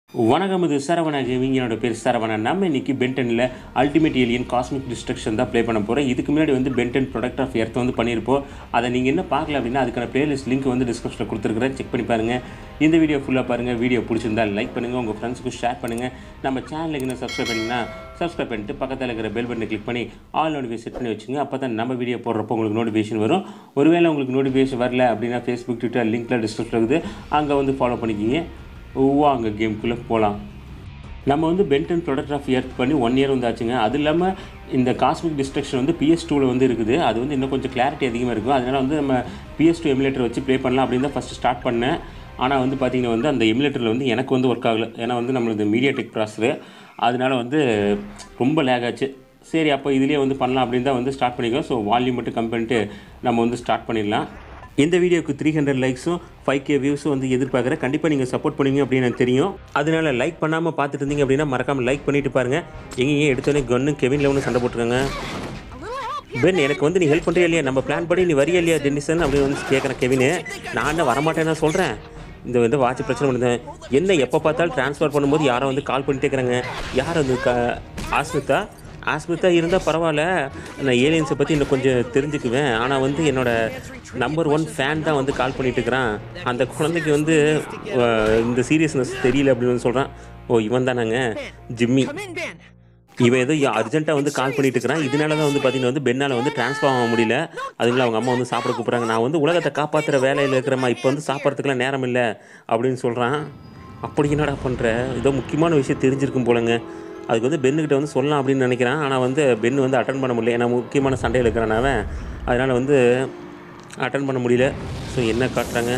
வணக்கம் இது சரவண கேமிங் என்னோட பேர் சரவணன் நம்ம இன்னைக்கு பென்டனில் அல்டிமேட் ஏலியன் காஸ்மிக் டிஸ்ட்ரக்ஷன் தான் ப்ளே பண்ண போகிறோம் இதுக்கு முன்னாடி வந்து பென்டன் ப்ராடக்ட் ஆஃப் எர்த் வந்து பண்ணியிருப்போம் அதை நீங்கள் என்ன பார்க்கல அப்படின்னா அதுக்கான பிளேலிஸ்ட் லிங்க் வந்து டிஸ்கிரிப்ஷனில் கொடுத்துருக்குறேன் செக் பண்ணி பாருங்கள் இந்த வீடியோ ஃபுல்லாக பாருங்கள் வீடியோ பிடிச்சிருந்தா லைக் பண்ணுங்கள் உங்கள் ஃப்ரெண்ட்ஸுக்கு ஷேர் பண்ணுங்கள் நம்ம சேனலுக்கு இன்னும் சப்ஸ்கிரைப் பண்ணிங்கன்னா சப்ஸ்கிரைப் பண்ணிட்டு பக்கத்தில் இருக்கிற பெல் பட்டனை கிளிக் பண்ணி ஆல் நோட்டிஃபிகேஷன் செட் பண்ணி வச்சுங்க அப்போ தான் நம்ம வீடியோ போடுறப்போ உங்களுக்கு நோட்டிஃபிகேஷன் வரும் ஒருவேளை உங்களுக்கு நோட்டிஃபிகேஷன் வரல அப்படின்னா ஃபேஸ்புக் ட்விட்டர் லிங்க்கில் டிஸ்கிரிப்ஷனில் இருக்குது அங்கே வந்து ஃபாலோ பண்ணிக்கிங்க வாங்க கேமுக்குள்ளே போகலாம் நம்ம வந்து பென்டன் ப்ராடக்ட் ஆஃப் எர்த் பண்ணி ஒன் இயர் வந்து ஆச்சுங்க அது இல்லாமல் இந்த காஸ்மிக் டிஸ்ட்ரக்ஷன் வந்து பிஎஸ் டூவில் வந்து இருக்குது அது வந்து இன்னும் கொஞ்சம் கிளாரிட்டி அதிகமாக இருக்கும் அதனால் வந்து நம்ம பிஎஸ் டூ எமுலேட்டர் வச்சு ப்ளே பண்ணலாம் அப்படின்னு தான் ஃபஸ்ட்டு ஸ்டார்ட் பண்ணேன் ஆனால் வந்து பார்த்திங்கன்னா வந்து அந்த எமுலேட்டரில் வந்து எனக்கு வந்து ஒர்க் ஆகலை ஏன்னா வந்து நம்மளது மீடியா டெக் ப்ராசரு அதனால வந்து ரொம்ப லேக் ஆச்சு சரி அப்போ இதுலேயே வந்து பண்ணலாம் அப்படின்னு தான் வந்து ஸ்டார்ட் பண்ணிக்கோ ஸோ வால்யூம் மட்டும் கம் பண்ணிட்டு நம்ம வந்து ஸ்டார்ட் பண்ணிடலாம் இந்த வீடியோக்கு த்ரீ ஹண்ட்ரட் லைக்ஸும் ஃபைவ் கே வியூஸும் வந்து எதிர்பார்க்குறேன் கண்டிப்பாக நீங்கள் சப்போர்ட் பண்ணுவீங்க அப்படின்னு எனக்கு தெரியும் அதனால லைக் பண்ணாமல் பார்த்துட்டு இருந்தீங்க அப்படின்னா மறக்காமல் லைக் பண்ணிட்டு பாருங்கள் எங்கேயும் எடுத்தோடனே கன்னு கெவின் லெவனு சண்டை போட்டுருக்காங்க பென் எனக்கு வந்து நீ ஹெல்ப் பண்ணுறியா இல்லையா நம்ம பிளான் படி நீ வரியா இல்லையா டென்னிசன் அப்படின்னு வந்து கேட்குறேன் கெவின் நான் என்ன வரமாட்டேன்னு சொல்கிறேன் இந்த வந்து வாட்ச் பிரச்சனை பண்ணுறேன் என்ன எப்போ பார்த்தாலும் ட்ரான்ஸ்ஃபர் பண்ணும்போது யாரோ வந்து கால் பண்ணிட்டே இருக்கிறாங்க யார் வந்து க ஆஸ்மிதா ஆஸ்மிதா இருந்தால் பரவாயில்ல நான் ஏலியன்ஸை பற்றி இன்னும் கொஞ்சம் தெரிஞ்சுக்குவேன் ஆனால் வந்து என்னோட நம்பர் ஒன் ஃபேன் தான் வந்து கால் பண்ணிட்டு இருக்கிறான் அந்த குழந்தைக்கு வந்து அஹ், இந்த சீரியஸ்னஸ் தெரியல அப்படின்னு வந்து சொல்கிறான் ஓ இவன் தானாங்க ஜிம்மி Come in, Ben. இவன் ஏதோ அர்ஜென்ட்டாக வந்து கால் பண்ணிட்டு இருக்கிறான் இதனால தான் வந்து பார்த்தீங்கன்னா வந்து பெண்ணால் வந்து ட்ரான்ஸ்ஃபார்ம் ஆக முடியல அதுக்குள்ள அவங்க அம்மா வந்து சாப்பிட கூப்பிட்றாங்க நான் வந்து உலகத்தை காப்பாற்றுற வேலையில் இருக்கிறம்மா இப்போ வந்து சாப்பிட்றதுக்குலாம் நேரம் இல்லை அப்படின்னு சொல்கிறான் அப்படி என்னடா பண்ணுற ஏதோ முக்கியமான விஷயம் தெரிஞ்சிருக்கும் போலங்க அதுக்கு வந்து பென்னுக்கிட்ட வந்து சொல்லலாம் அப்படின்னு நினைக்கிறான் ஆனால் வந்து பென் வந்து அட்டன் பண்ண முடியல ஏன்னா முக்கியமான சண்டையில் இருக்கிறான் அவன் அதனால் வந்து அட்டன் பண்ண முடியல ஸோ என்ன காட்டுறாங்க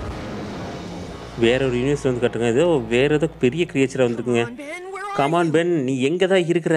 வேற ஒரு யூனிவர்ஸ் வந்து காட்டுறாங்க ஏதோ வேறு ஏதோ பெரிய கிரியேச்சராக வந்துருக்குங்க Come on, Ben. Where are come on Ben நீ எங்கே தான் இருக்கிற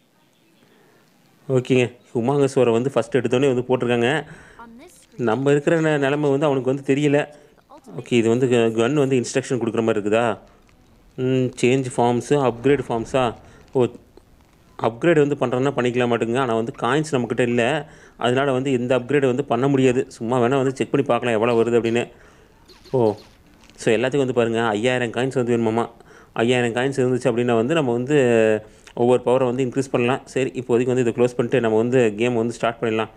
ஓகேங்க உமாங்கஸ்வரை வந்து ஃபஸ்ட் எடுத்தோடனே வந்து போட்டிருக்காங்க நம்ம இருக்கிற நெ- நிலைமை வந்து அவனுக்கு வந்து தெரியல ஓகே இது வந்து கன் வந்து இன்ஸ்ட்ரக்ஷன் கொடுக்குற மாதிரி இருக்குதா சேஞ்ச் ஃபார்ம்ஸு அப்கிரேட் ஃபார்ம்ஸா ஓ அப்கிரேட் வந்து பண்ணுறோன்னா பண்ணிக்கலாம் மாட்டுங்க ஆனால் வந்து காயின்ஸ் நம்மக்கிட்ட இல்லை அதனால் வந்து இந்த அப்கிரேட் வந்து பண்ண முடியாது சும்மா வேணால் வந்து செக் பண்ணி பார்க்கலாம் எவ்வளோ வருது அப்படின்னு ஓ ஸோ எல்லாத்துக்கும் வந்து பாருங்கள் ஐயாயிரம் காயின்ஸ் வந்து வேணுமாமா ஐயாயிரம் காயின்ஸ் இருந்துச்சு அப்படின்னா வந்து நம்ம வந்து ஒவ்வொரு பவரை வந்து இன்க்ரீஸ் பண்ணலாம் சரி இப்போதைக்கு வந்து இதை க்ளோஸ் பண்ணிட்டு நம்ம வந்து கேம் வந்து ஸ்டார்ட் பண்ணிடலாம்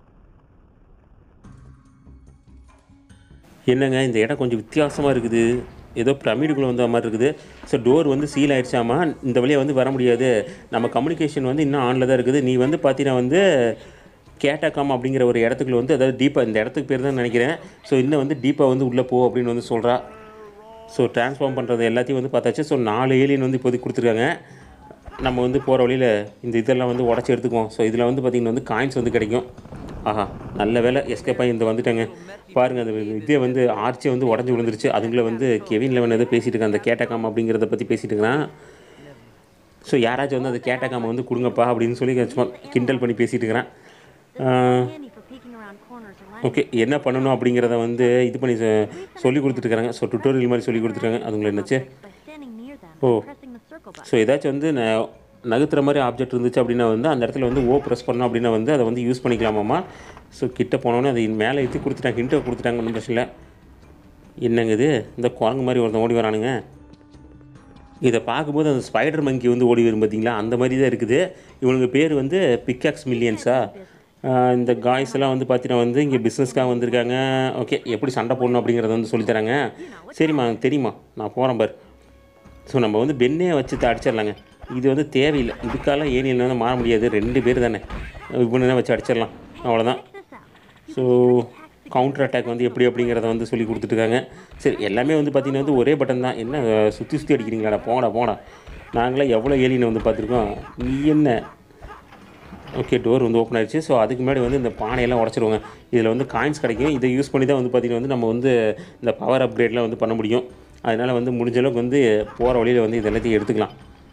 என்னங்க இந்த இடம் கொஞ்சம் வித்தியாசமாக இருக்குது ஏதோ பிரமிடுக்குள்ளே வந்த மாதிரி இருக்குது ஸோ டோர் வந்து சீல் ஆயிடுச்சாமா இந்த வழியாக வந்து வர முடியாது நம்ம கம்யூனிகேஷன் வந்து இன்னும் ஆனில் தான் இருக்குது நீ வந்து பார்த்தீங்கன்னா வந்து கேட்டாக்காம் அப்படிங்கிற ஒரு இடத்துக்குள்ள வந்து அதாவது டீப்பாக இந்த இடத்துக்கு பேர் தான் நினைக்கிறேன் ஸோ இன்னும் வந்து டீப்பாக வந்து உள்ளே போ அப்படின்னு வந்து சொல்கிறா ஸோ ட்ரான்ஸ்ஃபார்ம் பண்ணுறது எல்லாத்தையும் வந்து பார்த்தாச்சு ஸோ நாலு ஏலியன் வந்து இப்போதைக்கு கொடுத்துருக்காங்க நம்ம வந்து போகிற வழியில் இந்த இதெல்லாம் வந்து உடச்சி எடுத்துக்குவோம் ஸோ இதில் வந்து பார்த்திங்கன்னா வந்து காயின்ஸ் வந்து கிடைக்கும் ஆஹா நல்ல வேலை எஸ்கேப் ஆகி இந்த வந்துட்டாங்க பாருங்கள் அந்த இதே வந்து ஆர்ச்சே வந்து உடஞ்சி விழுந்துருச்சு அதுங்கள வந்து கெவின் லெவன் ஏதோ பேசிகிட்டு இருக்கான் அந்த கேட்டகாம் அப்படிங்கிறத பற்றி பேசிகிட்டு இருக்கிறான் ஸோ யாராச்சும் வந்து அந்த கேட்டகாம வந்து கொடுங்கப்பா அப்படின்னு சொல்லி சும்மா கிண்டல் பண்ணி பேசிகிட்டு இருக்கிறான் ஆஹ், handy for peeking around corners or okay என்ன பண்ணணும் அப்படிங்கிறத வந்து இது பண்ணி சொ- சொல்லி கொடுத்துட்டுருக்காங்க ஸோ டுட்டோரியல் மாதிரி சொல்லி கொடுத்துருக்காங்க அதுங்களை என்னாச்சு by standing near them Oh. and pressing the circle button. So ஏதாச்சும் வந்து ந- நகர்த்துற மாதிரி ஆப்ஜெக்ட் இருந்துச்சு அப்படின்னா வந்து அந்த இடத்துல வந்து ஓ ப்ரெஸ் பண்ணோம் அப்படின்னா வந்து அதை வந்து யூஸ் பண்ணிக்கலாமாம்மா ஸோ கிட்ட போனோன்னே அதை மேலே ஏற்றி கொடுத்துட்டாங்க ஹிண்ட்டை கொடுத்துட்டாங்க ஒன்றும் பிரச்சனை இல்லை என்னங்க இது இந்த குரங்கு மாதிரி ஒருத்தன் ஓடி வரானுங்க இதை பார்க்கும்போது அந்த ஸ்பைடர் மங்கி வந்து ஓடி வரும் பார்த்தீங்களா அந்த மாதிரி தான் இருக்குது இவனுங்க பேர் வந்து பிக்காக்ஸ் மில்லியன்ஸா இந்த காய்ஸ் எல்லாம் வந்து பார்த்தீங்கன்னா வந்து இங்கே பிஸ்னஸ்க்காக வந்திருக்காங்க ஓகே எப்படி சண்டை போடணும் அப்படிங்கிறத வந்து சொல்லித் தராங்க சரிம்மா தெரியுமா நான் போகிறேன் பார் ஸோ நம்ம வந்து பெண்ணே வச்சு த- அடிச்சிடலாங்க இது வந்து தேவையில்லை இதுக்கால ஏனியன் வந்து மாற முடியாது ரெண்டு பேர் தானே இவனை வச்சு அடிச்சிடலாம் அவ்வளோதான் ஸோ கவுண்டர் அட்டாக் வந்து எப்படி அப்படிங்கிறத வந்து சொல்லி கொடுத்துட்ருக்காங்க சரி எல்லாமே வந்து பார்த்திங்கன்னா வந்து ஒரே பட்டன் தான் என்ன சுற்றி சுற்றி அடிக்கிறீங்களாடா போடா போடா நாங்களாம் எவ்வளோ ஏலியனை வந்து பார்த்துருக்கோம் நீ என்ன ஓகே டோர் வந்து ஓப்பன் ஆயிடுச்சு ஸோ அதுக்கு முன்னாடி வந்து இந்த பானையெல்லாம் உடச்சிருவாங்க இதில் வந்து காயின்ஸ் கிடைக்கும் இதை யூஸ் பண்ணி தான் வந்து பார்த்திங்கன்னா வந்து நம்ம வந்து இந்த பவர் அப்கிரேட்லாம் வந்து பண்ண முடியும் அதனால் வந்து முடிஞ்ச அளவுக்கு வந்து போகிற வழியில் வந்து இது எல்லாத்தையும் எடுத்துக்கலாம்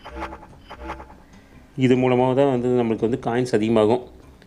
இது மூலமாக தான் வந்து நம்மளுக்கு வந்து காயின்ஸ் அதிகமாகும்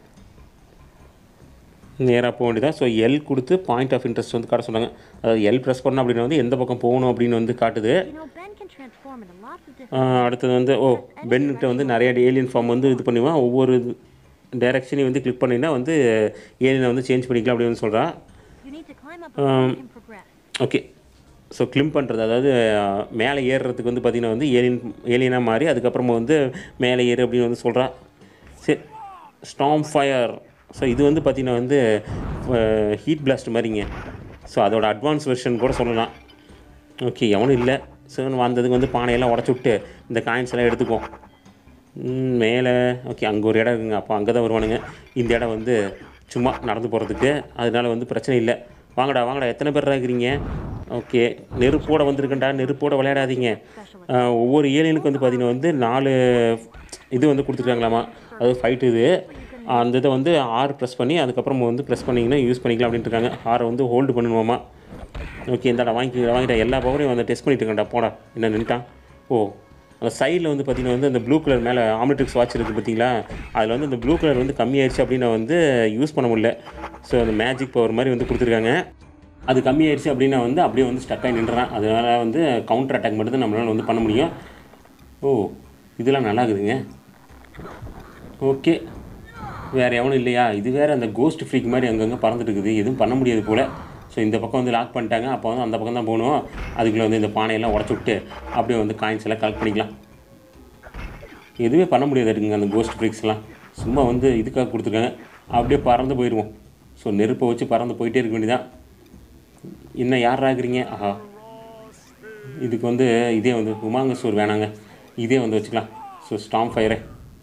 நேராக போக வேண்டியதான் ஸோ எல் கொடுத்து பாயிண்ட் ஆஃப் இன்ட்ரெஸ்ட் வந்து காட்ட சொன்னாங்க அதாவது எல் ப்ரெஸ் பண்ணோம் அப்படின்னா வந்து எந்த பக்கம் போகணும் அப்படின்னு வந்து காட்டுது You know, Ben can transform into lots of different. ஆஹ் அடுத்தது வந்து ஓ பென்கிட்ட வந்து நிறைய ஏலியன் ஃபார்ம் வந்து இது பண்ணுவான் ஒவ்வொரு டைரக்ஷனையும் வந்து கிளிக் பண்ணினா வந்து ஏலியனை வந்து சேஞ்ச் பண்ணிக்கலாம் அப்படின்னு சொல்கிறான் You need to climb up a and progress. Okay so climb பண்ணுறது அதாவது அஹ், மேலே ஏறுறதுக்கு வந்து பார்த்திங்கன்னா வந்து ஏலியன் ஏலியனாக மாறி அதுக்கப்புறமா வந்து மேலே ஏறு அப்படின்னு வந்து சொல்கிறா சரி ஸ்டாம் ஃபயர் ஸோ இது வந்து பார்த்திங்கன்னா வந்து ஹீட் பிளாஸ்ட் மாதிரிங்க ஸோ அதோட அட்வான்ஸ் வெர்ஷன் கூட சொல்லலாம் ஓகே எவனும் இல்லை சிவன் வந்ததுக்கு வந்து பானையெல்லாம் உடச்சி விட்டு இந்த காயின்ஸ் எல்லாம் எடுத்துக்குவோம் ம், மேலே ஓகே அங்கே ஒரு இடம் இருக்குங்க அப்போ அங்கே தான் வருவானுங்க இந்த இடம் வந்து சும்மா நடந்து போகிறதுக்கு அதனால வந்து பிரச்சனை இல்லை வாங்கடா வாங்கடா எத்தனை பேர் இருக்கிறீங்க ஓகே நெருப்போட வந்திருக்கேன்டா நெருப்போட விளையாடாதீங்க ஆஹ், ஒவ்வொரு ஏலியனுக்கு வந்து பார்த்திங்கன்னா வந்து நாலு இது வந்து கொடுத்துருக்காங்களாமா அதாவது ஃபைட் இது அந்த இதை வந்து ஆறு ப்ரெஸ் பண்ணி அதுக்கப்புறம் வந்து ப்ரெஸ் பண்ணிங்கன்னா யூஸ் பண்ணிக்கலாம் அப்படின்ட்டு இருக்காங்க ஆரை வந்து ஹோல்டு பண்ணணுமாமா ஓகே இந்தாடா வாங்கி வாங்கிட்டா எல்லா பவரையும் வந்து டெஸ்ட் பண்ணிட்டு இருக்கேன்டா போடா என்ன நின்ட்டான் ஓ அந்த சைடில் வந்து பார்த்தீங்கன்னா வந்து அந்த ப்ளூ கலர் மேலே ஆம்லெட்ரிக்ஸ் வாட்ச் இருக்குது பார்த்தீங்களா அதில் வந்து அந்த ப்ளூ கலர் வந்து கம்மியாயிடுச்சு அப்படின்னு வந்து யூஸ் பண்ண முடியல ஸோ அந்த மேஜிக் பவர் மாதிரி வந்து கொடுத்துருக்காங்க அது கம்மியாயிடுச்சு அப்படின்னா வந்து அப்படியே வந்து ஸ்டக் ஆகி நின்றுறான் அதனால் வந்து கவுண்டர் அட்டாக் மட்டும் தான் நம்மளால் வந்து பண்ண முடியும் ஓ இதெல்லாம் நல்லா இருக்குதுங்க ஓகே வேறு எவனும் இல்லையா இது வேறு அந்த கோஸ்ட் ஃப்ரீக் மாதிரி அங்கங்கே பறந்துட்டு இருக்குது எதுவும் பண்ண முடியாது போல் ஸோ இந்த பக்கம் வந்து லாக் பண்ணிட்டாங்க அப்போ வந்து அந்த பக்கம் தான் போகணும் அதுக்குள்ளே வந்து இந்த பானையெல்லாம் உடச்சி விட்டு அப்படியே வந்து காயின்ஸ் எல்லாம் கலெக்ட் பண்ணிக்கலாம் எதுவுமே பண்ண முடியாது இருக்குங்க அந்த கோஸ்ட் ஃப்ரீக்ஸ்லாம் சும்மா வந்து இதுக்காக கொடுத்துருக்காங்க அப்படியே பறந்து போயிடுவோம் ஸோ நெருப்பை வச்சு பறந்து போயிட்டே இருக்க வேண்டியதான் இன்னும் யார் ஆகுறீங்க ஆஹா இதுக்கு வந்து இதே வந்து உமாங்க சோர் வேணாங்க இதே வந்து வச்சுக்கலாம் ஸோ ஸ்டாம் ஃபயரை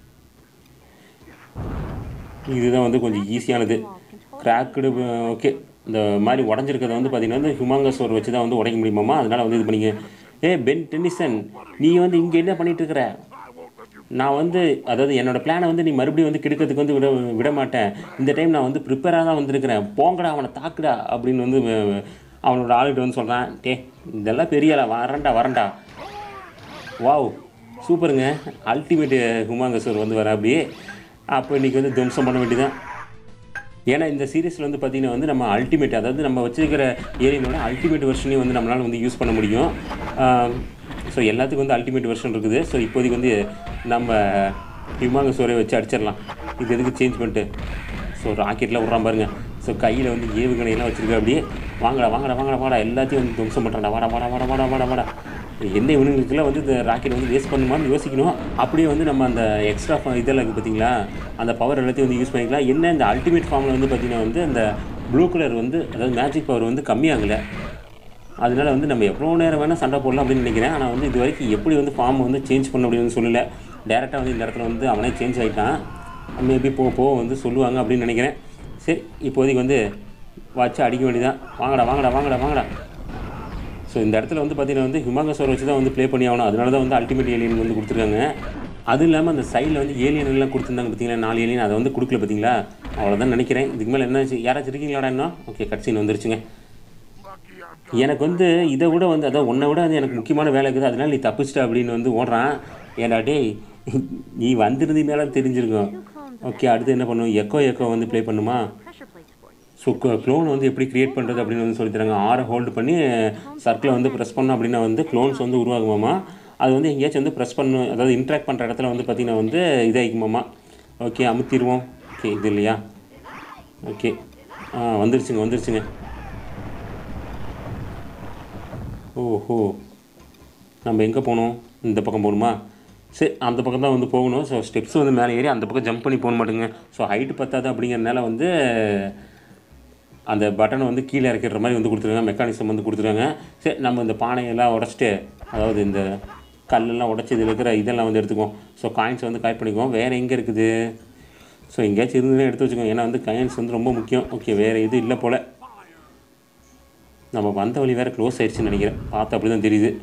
இதுதான் வந்து கொஞ்சம் ஈஸியானது கிராக்குடு ஓகே இந்த மாதிரி உடஞ்சிருக்கிறத வந்து பார்த்தீங்கன்னா வந்து ஹியூமாங்கஸ் ஒரு வச்சு தான் வந்து உடைக்க முடியுமாமா அதனால் வந்து இது பண்ணிங்க ஏ பென் டென்னிசன் நீ வந்து இங்கே என்ன பண்ணிட்டு இருக்கிற நான் வந்து அதாவது என்னோட பிளானை வந்து நீ மறுபடியும் வந்து கெடுக்கிறதுக்கு வந்து விட விட மாட்டேன் இந்த டைம் நான் வந்து ப்ரிப்பேராக தான் வந்திருக்கிறேன் போங்கடா அவனை தாக்குடா அப்படின்னு வந்து அஹ், அவனோட ஆளுகிட்ட வந்து சொல்கிறான் டே இதெல்லாம் பெரிய ஆளா வரேன்டா வரேன்டா வாவ் சூப்பருங்க அல்டிமேட் ஹுமாங்கசூர் வந்து வர அப்படியே அப்போ இன்றைக்கி வந்து துவம்சம் பண்ண வேண்டியதான் ஏன்னா இந்த சீரீஸில் வந்து பார்த்திங்கன்னா வந்து நம்ம அல்டிமேட் அதாவது நம்ம வச்சிருக்கிற ஏரியனோட அல்டிமேட் வெர்ஷனையும் வந்து நம்மளால் வந்து யூஸ் பண்ண முடியும் ஸோ எல்லாத்துக்கும் வந்து அல்டிமேட் வெர்ஷன் இருக்குது ஸோ இப்போதைக்கு வந்து நம்ம ஹிமாங்கசோரை வச்சு அடிச்சிடலாம் இது எதுக்கு சேஞ்ச் பண்ணிட்டு ஸோ ராக்கெட்லாம் விட்றான் பாருங்க ஸோ கையில் வந்து ஏவுகணையெல்லாம் வச்சிருக்க அப்படியே வாங்கடா வாங்கடா வாங்கடா வாடா எல்லாத்தையும் வந்து துவம்சம் பண்ணுறாடா வாடா வாடா வாடா வாடா வாடா வாடா என்ன இவனுங்களுக்குலாம் வந்து இந்த ராக்கெட் வந்து வேஸ்ட் பண்ணுமான்னு யோசிக்கணும் அப்படியே வந்து நம்ம அந்த எக்ஸ்ட்ரா இதெல்லாம் இருக்குது பார்த்தீங்களா அந்த பவர் எல்லாத்தையும் வந்து யூஸ் பண்ணிக்கலாம் என்ன இந்த அல்டிமேட் ஃபார்மில் வந்து பார்த்திங்கன்னா வந்து அந்த ப்ளூ கலர் வந்து அதாவது மேஜிக் பவர் வந்து கம்மியாகலை அதனால வந்து நம்ம எவ்வளோ நேரம் வேணால் சண்டை போடலாம் அப்படின்னு நினைக்கிறேன் ஆனால் வந்து இது வரைக்கும் எப்படி வந்து ஃபார்ம் வந்து சேஞ்ச் பண்ண முடியும்னு சொல்லல டேரெக்டாக வந்து இந்த இடத்துல வந்து அவனே சேஞ்ச் ஆகிட்டான் மேபி போக போக வந்து சொல்லுவாங்க அப்படின்னு நினைக்கிறேன் சரி இப்போதைக்கு வந்து வச்சு அடிக்க வேண்டியதான் வாங்கடா வாங்கடா வாங்கடா வாங்கடா ஸோ இந்த இடத்துல வந்து பார்த்தீங்கன்னா வந்து ஹிமாங்கசோர் வச்சு தான் வந்து ப்ளே பண்ணி ஆகணும் அதனால தான் வந்து அல்டிமேட் ஏலியன் வந்து கொடுத்துருக்காங்க அதுவும் இல்லாமல் அந்த சைடில் வந்து ஏலியன் எல்லாம் கொடுத்துருந்தாங்க பார்த்தீங்களா நாலு ஏலியன் அதை வந்து கொடுக்கல பார்த்தீங்களா அவ்வளோதான் நினைக்கிறேன் இதுக்கு மேலே என்ன யாராச்சும் இருக்கீங்களாடா இன்னும் ஓகே கட்சின்னு வந்துருச்சுங்க எனக்கு வந்து இதை விட வந்து அதான் உன்னை விட வந்து எனக்கு முக்கியமான வேலை இருக்குது அதனால நீ தப்பிச்சிட்ட அப்படின்னு வந்து ஓடுறான் ஏன்டா டேய் நீ வந்திருந்தீங்கனால தெரிஞ்சிருக்கும் ஓகே அடுத்து என்ன பண்ணும் எக்கோ எக்கோ வந்து ப்ளே பண்ணுமா Pressure plates for you. So clone வந்து எப்படி கிரியேட் பண்ணுறது அப்படின்னு வந்து சொல்லித் தராங்க ஆரை ஹோல்டு பண்ணி சர்க்கிளை வந்து ப்ரெஸ் பண்ணோம் அப்படின்னா வந்து க்ளோன்ஸ் வந்து உருவாகுமாமா அது வந்து எங்கேயாச்சும் வந்து ப்ரெஸ் பண்ணும் அதாவது இன்ட்ராக்ட் பண்ணுற இடத்துல வந்து பார்த்திங்கன்னா வந்து இதாகிக்குமாமா ஓகே அமுத்திடுவோம் ஓகே இது இல்லையா ஓகே ஆ வந்துருச்சுங்க வந்துருச்சுங்க ஓஹோ நம்ம எங்கே போகணும் இந்த பக்கம் போகணுமா சரி அந்த பக்கம் தான் வந்து போகணும் ஸோ ஸ்டெப்ஸ் வந்து மேலே ஏறி அந்த பக்கம் ஜம்ப் பண்ணி போக மாட்டேங்க ஸோ ஹைட்டு பத்தாது அப்படிங்கிறனால வந்து அந்த பட்டனை வந்து கீழே இறக்கிற மாதிரி வந்து கொடுத்துருக்காங்க மெக்கானிசம் வந்து கொடுத்துருக்காங்க சரி நம்ம இந்த பானையெல்லாம் உடச்சிட்டு அதாவது இந்த கல்லெல்லாம் உடச்சி இதில் இருக்கிற இதெல்லாம் வந்து எடுத்துக்குவோம் ஸோ காயின்ஸ் வந்து கலெக்ட் பண்ணிக்குவோம் வேறு எங்கே இருக்குது ஸோ எங்கேயாச்சும் இருந்ததுன்னா எடுத்து வச்சுக்கோங்க ஏன்னா வந்து காயின்ஸ் வந்து ரொம்ப முக்கியம் ஓகே வேறு இது இல்லை போல் நம்ம வந்த வழி வேறு க்ளோஸ் ஆயிடுச்சுன்னு நினைக்கிறேன் பார்த்து அப்படி தான் தெரியுது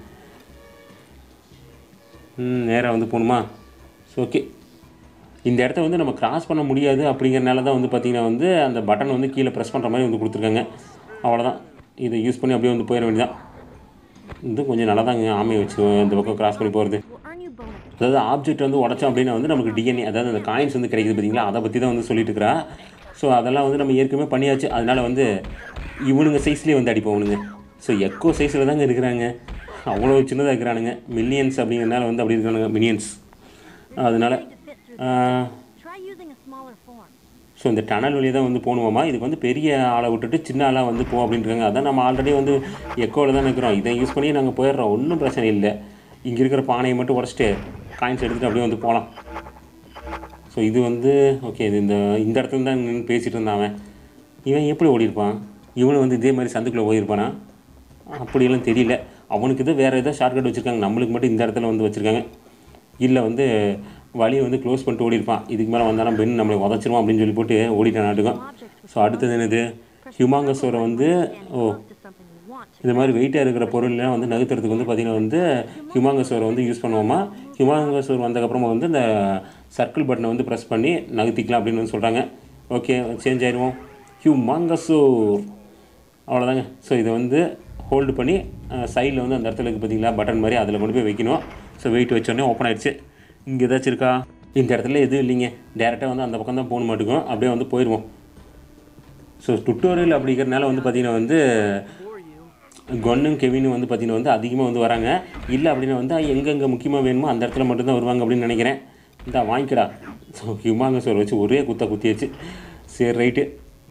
ம் நேராக வந்து போகணுமா ஸோ ஓகே இந்த இடத்த வந்து நம்ம கிராஸ் பண்ண முடியாது அப்படிங்கிறனால தான் வந்து பார்த்திங்கன்னா வந்து அந்த பட்டன் வந்து கீழே ப்ரெஸ் பண்ணுற மாதிரி வந்து கொடுத்துருக்காங்க அவ்வளோதான் இதை யூஸ் பண்ணி அப்படியே வந்து போயிட வேண்டியதான் இது கொஞ்சம் நல்லா தாங்க ஆமையை வச்சு இந்த பக்கம் கிராஸ் பண்ணி போகிறது Will earn you bonus. அதாவது ஆப்ஜெக்ட் வந்து உடச்சோம் அப்படின்னா வந்து நமக்கு டிஎன்ஏ அதாவது அந்த காயின்ஸ் வந்து கிடைக்குது பார்த்தீங்களா அதை பற்றி தான் வந்து சொல்லிட்டு இருக்கிறா ஸோ அதெல்லாம் வந்து நம்ம ஏற்கனவே பண்ணியாச்சு அதனால வந்து இவனுங்க சைஸ்லேயே வந்து அடிப்போம் அவனுங்க ஸோ எக்கோ சைஸில் தாங்க இருக்கிறாங்க அவ்வளோ சின்னதாக இருக்கிறானுங்க மில்லியன்ஸ் அப்படிங்கிறனால வந்து அப்படி இருக்கானுங்க மில்லியன்ஸ் அதனால To fit through. Try using a smaller form. So இந்த டனல் வழியாக தான் வந்து போகணுமாமா இதுக்கு வந்து பெரிய ஆளை விட்டுட்டு சின்ன ஆளாக வந்து போ அப்படின்றாங்க அதான் நம்ம ஆல்ரெடி வந்து எக்கோவில் தான் இருக்கிறோம் இதை யூஸ் பண்ணி நாங்கள் போயிடுறோம் ஒன்றும் பிரச்சனை இல்லை இங்கே இருக்கிற பானையை மட்டும் உடச்சிட்டு காயின்ஸ் எடுத்துகிட்டு அப்படியே வந்து போகலாம் ஸோ இது வந்து ஓகே இது இந்த இந்த இடத்துல தான் நின்று பேசிகிட்டு இருந்தான் அவன் இவன் எப்படி ஓடிருப்பான் இவனும் வந்து இதே மாதிரி சந்துக்குள்ளே ஓடிருப்பானா அப்படியெல்லாம் தெரியல அவனுக்கு இது வேறு ஏதோ ஷார்ட்கட் வச்சுருக்காங்க நம்மளுக்கு மட்டும் இந்த இடத்துல வந்து வச்சுருக்காங்க இல்லை வந்து வழியை வந்து க்ளோஸ் பண்ணிட்டு ஓடிருப்பான் இதுக்கு மேலே வந்தாலும் பெண் நம்மளை உதச்சிருவான் அப்படின்னு சொல்லி போட்டு ஓடிட்டான் நாட்டுக்கும் ஸோ அடுத்தது என்னது ஹியூமாங்கஸோரை வந்து ஓ to something you want to. இந்த மாதிரி வெயிட்டாக இருக்கிற பொருள்லாம் வந்து நகர்த்துறதுக்கு வந்து பார்த்திங்கன்னா வந்து ஹியூமாங்கஸோரை வந்து யூஸ் பண்ணுவோமா ஹியூமாங்கஸோர் வந்ததுக்கப்புறமா வந்து இந்த சர்க்கிள் பட்டனை வந்து ப்ரெஸ் பண்ணி நகர்த்திக்கலாம் அப்படின்னு வந்து சொல்கிறாங்க ஓகே சேஞ்ச் ஆயிடுவோம் ஹியூமாங்கஸோர் அவ்வளோதாங்க ஸோ இதை வந்து ஹோல்டு பண்ணி சைடில் வந்து அந்த இடத்துல இருக்குது பார்த்தீங்களா பட்டன் மாதிரி அதில் கொண்டு போய் வைக்கணும் ஸோ வெயிட் வச்சோடனே ஓப்பன் ஆயிடுச்சு இங்கே ஏதாச்சும் இருக்கா இந்த இடத்துல எதுவும் இல்லைங்க டேரெக்டாக வந்து அந்த பக்கம் தான் போக மாட்டேங்கும் அப்படியே வந்து போயிடுவோம் ஸோ டுட்டோரியல் அப்படிங்கிறனால வந்து பார்த்திங்கன்னா வந்து கொன்னும் கெவினும் வந்து பார்த்திங்கன்னா வந்து அதிகமாக வந்து வராங்க இல்லை அப்படின்னா வந்து எங்கெங்கே முக்கியமாக வேணுமோ அந்த இடத்துல மட்டும்தான் வருவாங்க அப்படின்னு நினைக்கிறேன் இந்த வாங்கிக்கடா ஸோ ஹியூமாங்க சோர் வச்சு ஒரே குத்த குத்தியாச்சு சரி ரைட்டு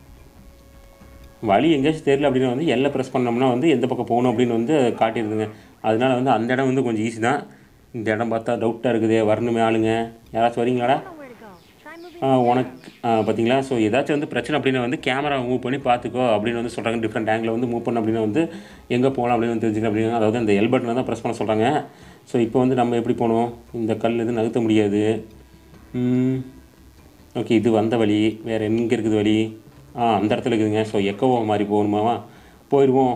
வழி எங்கேயாச்சும் தெரியல அப்படின்னா வந்து எல்லை ப்ரெஸ் பண்ணோம்னா வந்து எந்த பக்கம் போகணும் அப்படின்னு வந்து காட்டிடுதுங்க அதனால வந்து அந்த இடம் வந்து கொஞ்சம் ஈஸி தான் இந்த இடம் பார்த்தா டவுட்டாக இருக்குது வரணுமே ஆளுங்க யாராச்சும் வரீங்களாடா I don't know where to go. Try moving. ஆ, உனக்கு ஆ, பார்த்தீங்களா ஸோ ஏதாச்சும் வந்து பிரச்சனை அப்படின்னா வந்து கேமரா மூவ் பண்ணி பார்த்துக்கோ அப்படின்னு வந்து சொல்கிறாங்க டிஃப்ரெண்ட் ஆங்கிளில் வந்து மூவ் பண்ண அப்படின்னா வந்து எங்கே போகலாம் அப்படின்னு வந்து தெரிஞ்சுக்க அப்படின்னு அதாவது அந்த எல் பட்டனை தான் ப்ரெஸ் பண்ண சொல்கிறாங்க ஸோ இப்போ வந்து நம்ம எப்படி போகணும் இந்த கல் எதுவும் நகர்த்த முடியாது ஓகே இது வந்த வழி வேறு எங்கே இருக்குது வழி ஆ அந்த இடத்துல இருக்குதுங்க ஸோ எக்கோவோ மாதிரி போகணுமாவா போயிடுவோம்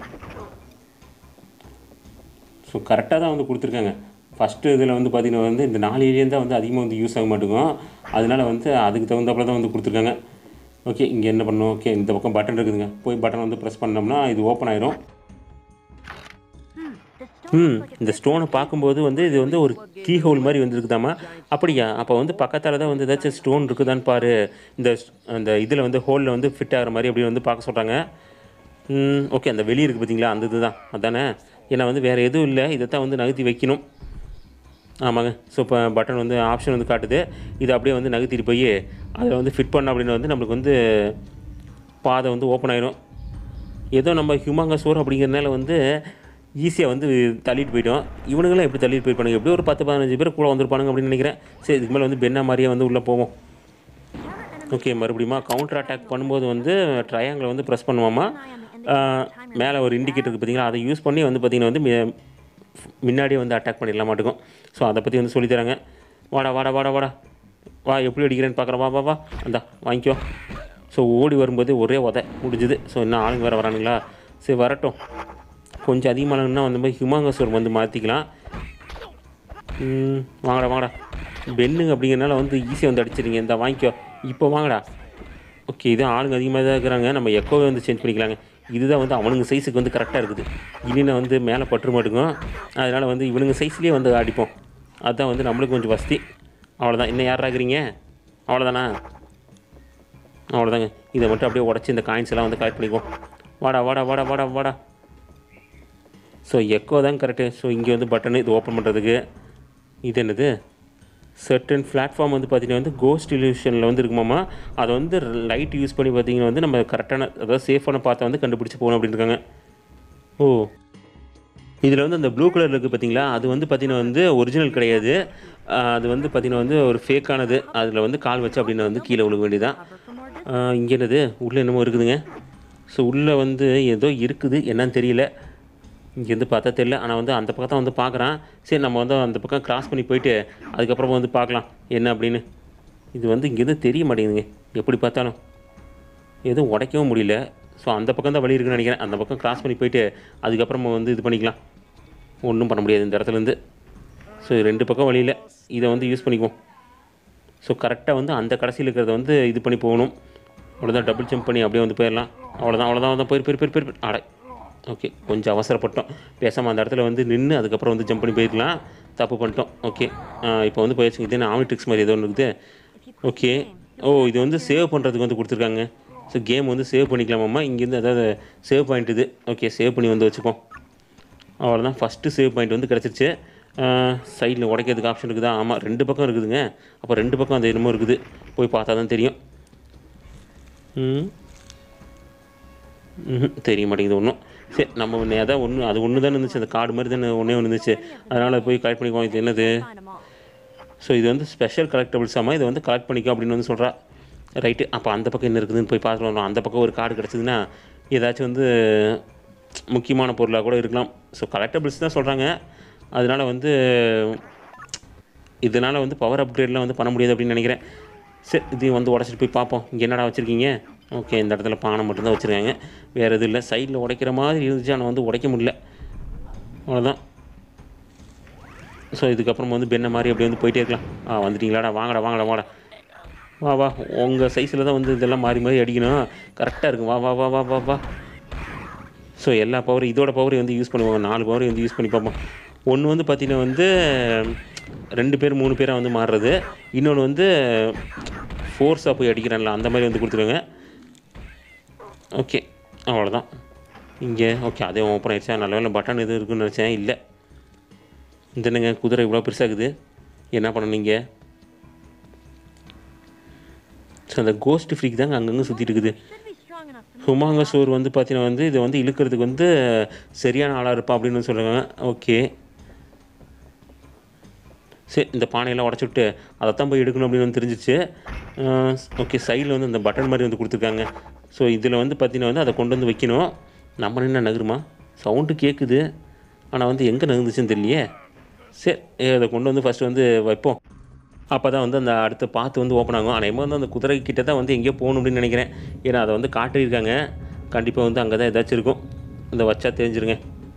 ஸோ கரெக்டாக தான் வந்து கொடுத்துருக்காங்க ஃபஸ்ட்டு இதில் வந்து பார்த்திங்கன்னா வந்து இந்த நாலு ஏரியா தான் வந்து அதிகமாக வந்து யூஸ் ஆக மாட்டேங்கும் அதனால வந்து அதுக்கு தகுந்தாப்புல தான் வந்து கொடுத்துருக்காங்க ஓகே இங்கே என்ன பண்ணணும் ஓகே இந்த பக்கம் பட்டன் இருக்குதுங்க போய் பட்டன் வந்து ப்ரெஸ் பண்ணோம்னா இது ஓப்பன் ஆயிரும் The stone ம் இந்த ஸ்டோனை பார்க்கும்போது வந்து இது வந்து ஒரு கீ ஹோல் மாதிரி வந்துருக்குதாம்மா அப்படியா அப்போ வந்து பக்கத்தில் தான் வந்து ஏதாச்சும் ஸ்டோன் இருக்குதான்னு பாரு இந்த ஸ்- அந்த இதில் வந்து ஹோலில் வந்து ஃபிட் ஆகிற மாதிரி அப்படி வந்து பார்க்க சொல்கிறாங்க ஓகே அந்த வெளியே இருக்குது பார்த்தீங்களா அந்த இதுதான் அதானே ஏன்னா வந்து வேறு எதுவும் இல்லை இதை தான் வந்து நகர்த்தி வைக்கணும் ஆமாங்க ஸோ இப்போ பட்டன் வந்து ஆப்ஷன் வந்து காட்டுது இதை அப்படியே வந்து நகர்த்திட்டு போய் அதில் வந்து ஃபிட் பண்ண அப்படின்னு வந்து நம்மளுக்கு வந்து பாதை வந்து ஓப்பன் ஆயிரும் ஏதோ நம்ம ஹியூமாங்க சோர் அப்படிங்கிறனால வந்து ஈஸியாக வந்து தள்ளிட்டு போயிட்டோம் இவனுங்களாம் எப்படி தள்ளிட்டு போயிருப்பானுங்க எப்படியும் ஒரு பத்து பதினஞ்சு பேர் கூட வந்திருப்பானுங்க அப்படின்னு நினைக்கிறேன் சரி இதுக்கு மேலே வந்து பென்னா மாதிரியே வந்து உள்ளே போவோம் ஓகே மறுபடியும் கவுண்டர் அட்டாக் பண்ணும்போது வந்து ட்ரையாங்கில் வந்து ப்ரெஸ் பண்ணுவோமா மேலே ஒரு இண்டிகேட்டர் இருக்குது பார்த்தீங்களா அதை யூஸ் பண்ணி வந்து பார்த்திங்கன்னா வந்து மி- முன்னாடியே வந்து அட்டாக் பண்ணிடலாம் மாட்டுக்கும் ஸோ அதை பற்றி வந்து சொல்லித்தராங்க வாடா வாடா வாடா வாடா வா எப்படி அடிக்கிறேன்னு பார்க்குறேன் வா வா வா அந்தா வாங்கிக்கோ ஸோ ஓடி வரும்போது ஒரே உதை முடிஞ்சுது ஸோ இன்னும் ஆளுங்க வேறு வரானுங்களா சரி வரட்டும் கொஞ்சம் அதிகமானங்கன்னா வந்து மாதிரி ஹியூமாங்கசோர் வந்து மாற்றிக்கலாம் ம், வாங்கடா வாங்கடா பெண்ணுங்க அப்படிங்கிறனால வந்து ஈஸியாக வந்து அடிச்சிருங்க இந்த வாங்கிக்கோ இப்போ வாங்கடா ஓகே இது ஆளுங்க அதிகமாக தான் இருக்கிறாங்க நம்ம எக்கோவே வந்து சேஞ்ச் பண்ணிக்கலாங்க இதுதான் வந்து அவனுங்க சைஸுக்கு வந்து கரெக்டாக இருக்குது இல்லைன்னா வந்து மேலே பற்று மாட்டுக்கும் அதனால் வந்து இவனுங்க சைஸ்லேயே வந்து அடிப்போம் அதுதான் வந்து நம்மளுக்கு கொஞ்சம் வசதி அவ்வளோதான் இன்னும் யாரா இருக்கிறீங்க அவ்வளோதானா அவ்வளோதாங்க இதை மட்டும் அப்படியே உடச்சி இந்த காயின்ஸ் எல்லாம் வந்து கலெக்ட் பண்ணிக்குவோம் வாடா வாடா வாடா வாடா வாடா ஸோ எக்கோ தான் கரெக்டு ஸோ இங்கே வந்து பட்டனு இது ஓப்பன் பண்ணுறதுக்கு இது என்னது சர்டன் பிளாட்ஃபார்ம் வந்து பார்த்தீங்கன்னா வந்து கோஸ்ட் இல்யூஷனில் வந்து இருக்குமாமா அதை வந்து லைட் யூஸ் பண்ணி பார்த்தீங்கன்னா வந்து நம்ம கரெக்டான அதாவது சேஃபான பாத்தை வந்து கண்டுபிடிச்சி போகணும் அப்படின்னு இருக்காங்க ஓ இதில் வந்து அந்த ப்ளூ கலர் இருக்குது பார்த்தீங்களா அது வந்து பார்த்தீங்கன்னா வந்து ஒரிஜினல் கிடையாது ஆஹ் அது வந்து பார்த்தீங்கன்னா வந்து ஒரு ஃபேக்கானது அதில் வந்து கால் வச்சு அப்படின்னு வந்து கீழே விழுக வேண்டியதான் Cover for more distance. இங்கே என்னது உள்ளே என்னமோ இருக்குதுங்க ஸோ உள்ளே வந்து ஏதோ இருக்குது என்னன்னு தெரியல இங்கேருந்து பார்த்தா தெரியல ஆனால் வந்து அந்த பக்கம் தான் வந்து பார்க்குறான் சரி நம்ம வந்து அந்த பக்கம் கிராஸ் பண்ணி போயிட்டு அதுக்கப்புறம் வந்து பார்க்கலாம் என்ன அப்படின்னு இது வந்து இங்கேருந்து தெரிய மாட்டேங்குதுங்க எப்படி பார்த்தாலும் எதுவும் உடைக்கவும் முடியல ஸோ அந்த பக்கம் தான் வழி இருக்குன்னு நினைக்கிறேன் அந்த பக்கம் கிராஸ் பண்ணி போயிட்டு அதுக்கப்புறமா வந்து இது பண்ணிக்கலாம் ஒன்றும் பண்ண முடியாது இந்த இடத்துலேருந்து ஸோ ரெண்டு பக்கம் வழியில் இதை வந்து யூஸ் பண்ணிக்குவோம் ஸோ கரெக்டாக வந்து அந்த கடைசியில் இருக்கிறத வந்து இது பண்ணி போகணும் அவ்வளோதான் டபுள் ஜம்ப் பண்ணி அப்படியே வந்து போயிடலாம் அவ்வளோதான் அவ்வளோதான் அவ்வளோதான் போயிரு போயிரு போயிரு போயிரு அடை ஓகே கொஞ்சம் அவசரப்பட்டோம் பேசாமல் அந்த இடத்துல வந்து நின்று அதுக்கப்புறம் வந்து ஜம்ப் பண்ணி போயிருக்கலாம் தப்பு பண்ணிட்டோம் ஓகே இப்போ வந்து போயிடுச்சு இது என்ன ஆமிட்ரிக்ஸ் மாதிரி ஏதோ ஒன்று இருக்குது ஓகே ஓ இது வந்து சேவ் பண்ணுறதுக்கு வந்து கொடுத்துருக்காங்க ஸோ கேம் வந்து சேவ் பண்ணிக்கலாமாம்மா இங்கேருந்து அதாவது சேவ் பாயிண்ட் இது ஓகே சேவ் பண்ணி வந்து வச்சுப்போம் அவ்வளோதான் ஃபஸ்ட்டு சேவ் பாயிண்ட் வந்து கிடச்சிருச்சு சைடில் உடைக்கிறதுக்கு ஆப்ஷன் இருக்குதா ஆமாம் ரெண்டு பக்கம் இருக்குதுங்க அப்போ ரெண்டு பக்கம் அந்த என்னமோ இருக்குது போய் பார்த்தா தான் தெரியும் ம் ம்ஹும். தெரிய மாட்டேங்குது ஒன்றும் சரி நம்ம ஒன்று அதான் ஒன்று அது ஒன்று தானே இருந்துச்சு அந்த கார்டு மாதிரி தானே ஒன்றே ஒன்று இருந்துச்சு அதனால் போய் கலெக்ட் பண்ணிக்குவோம் இது என்னது Find them all. ஸோ இது வந்து ஸ்பெஷல் கலெக்டபிள்ஸாமா இதை வந்து கலெக்ட் பண்ணிக்கோ அப்படின்னு வந்து சொல்கிறா ரைட்டு அப்போ அந்த பக்கம் என்ன இருக்குதுன்னு போய் பார்த்துட்டு வரணும் அந்த பக்கம் ஒரு கார்டு கிடச்சிதுன்னா ஏதாச்சும் வந்து முக்கியமான பொருளாக கூட இருக்கலாம் ஸோ கலெக்டபிள்ஸ் தான் சொல்கிறாங்க அதனால் வந்து இதனால் வந்து பவர் அப்கிரேட்லாம் வந்து பண்ண முடியாது அப்படின்னு நினைக்கிறேன் சரி இதையும் வந்து உடச்சிட்டு போய் பார்ப்போம் இங்கே என்னடா வச்சுருக்கீங்க ஓகே இந்த இடத்துல பானை மட்டும்தான் வச்சுருக்காங்க வேறு எதுவும் இல்லை சைடில் உடைக்கிற மாதிரி இருந்துச்சு ஆனால் வந்து உடைக்க முடியல அவ்வளோதான் ஸோ இதுக்கப்புறம் வந்து பெண்ணை மாதிரி அப்படியே வந்து போயிட்டே இருக்கலாம் ஆ வந்துட்டீங்களாடா வாங்கடா வாங்கடா வாடா வா வா உங்கள் சைஸில் தான் வந்து இதெல்லாம் மாறி மாறி அடிக்கணும் கரெக்டாக இருக்கும் வா வா வா வா வா வா ஸோ எல்லா பவரும் இதோட பவரையும் வந்து யூஸ் பண்ணுவாங்க நாலு பவரையும் வந்து யூஸ் பண்ணி பார்ப்போம் ஒன்று வந்து பார்த்தீங்கன்னா வந்து ரெண்டு பேர் மூணு பேராக வந்து மாறுறது இன்னொன்று வந்து ஃபோர்ஸாக போய் அடிக்கிறான்ல அந்த மாதிரி வந்து கொடுத்துருவாங்க ஓகே அவ்வளோதான் இங்கே ஓகே அதே ஓப்பன் ஆயிடுச்சா நல்ல வேலை பட்டன் எதுவும் இருக்குன்னு நினச்சேன் இல்லை இந்த என்னங்க குதிரை இவ்வளோ பெருசாகுது என்ன பண்ணணுங்க ஸோ அந்த கோஸ்ட் ஃப்ரீக் தாங்க அங்கங்கே சுற்றிட்டு இருக்குது Should be strong enough to move. ஹுமாங்க சோர் வந்து பார்த்தீங்கன்னா வந்து இதை வந்து இழுக்கிறதுக்கு வந்து சரியான ஆளாக இருப்பா அப்படின்னு வந்து சொல்கிறாங்க ஓகே சரி இந்த பானையெல்லாம் உடச்சி விட்டு அதைத்தான் போய் எடுக்கணும் அப்படின்னு வந்து தெரிஞ்சிச்சு ஓகே சைடில் வந்து இந்த பட்டன் மாதிரி வந்து கொடுத்துருக்காங்க ஸோ இதில் வந்து பார்த்தீங்கன்னா வந்து அதை கொண்டு வந்து வைக்கணும் நம்ம என்ன நகருமா சவுண்டு கேட்குது ஆனால் வந்து எங்கே நகர்ந்துச்சுன்னு தெரியலையே சரி ஏ, அதை கொண்டு வந்து ஃபஸ்ட்டு வந்து வைப்போம் அப்போ தான் வந்து அந்த அடுத்த பாத்து வந்து ஓப்பன் ஆகும் ஆனால் வந்து அந்த குதிரை கிட்ட தான் வந்து எங்கேயோ போகணும் அப்படின்னு நினைக்கிறேன் ஏன்னா அதை வந்து காட்டியிருக்காங்க கண்டிப்பாக வந்து அங்கே தான் ஏதாச்சும் இருக்கும் இந்த வச்சா தெரிஞ்சிருங்க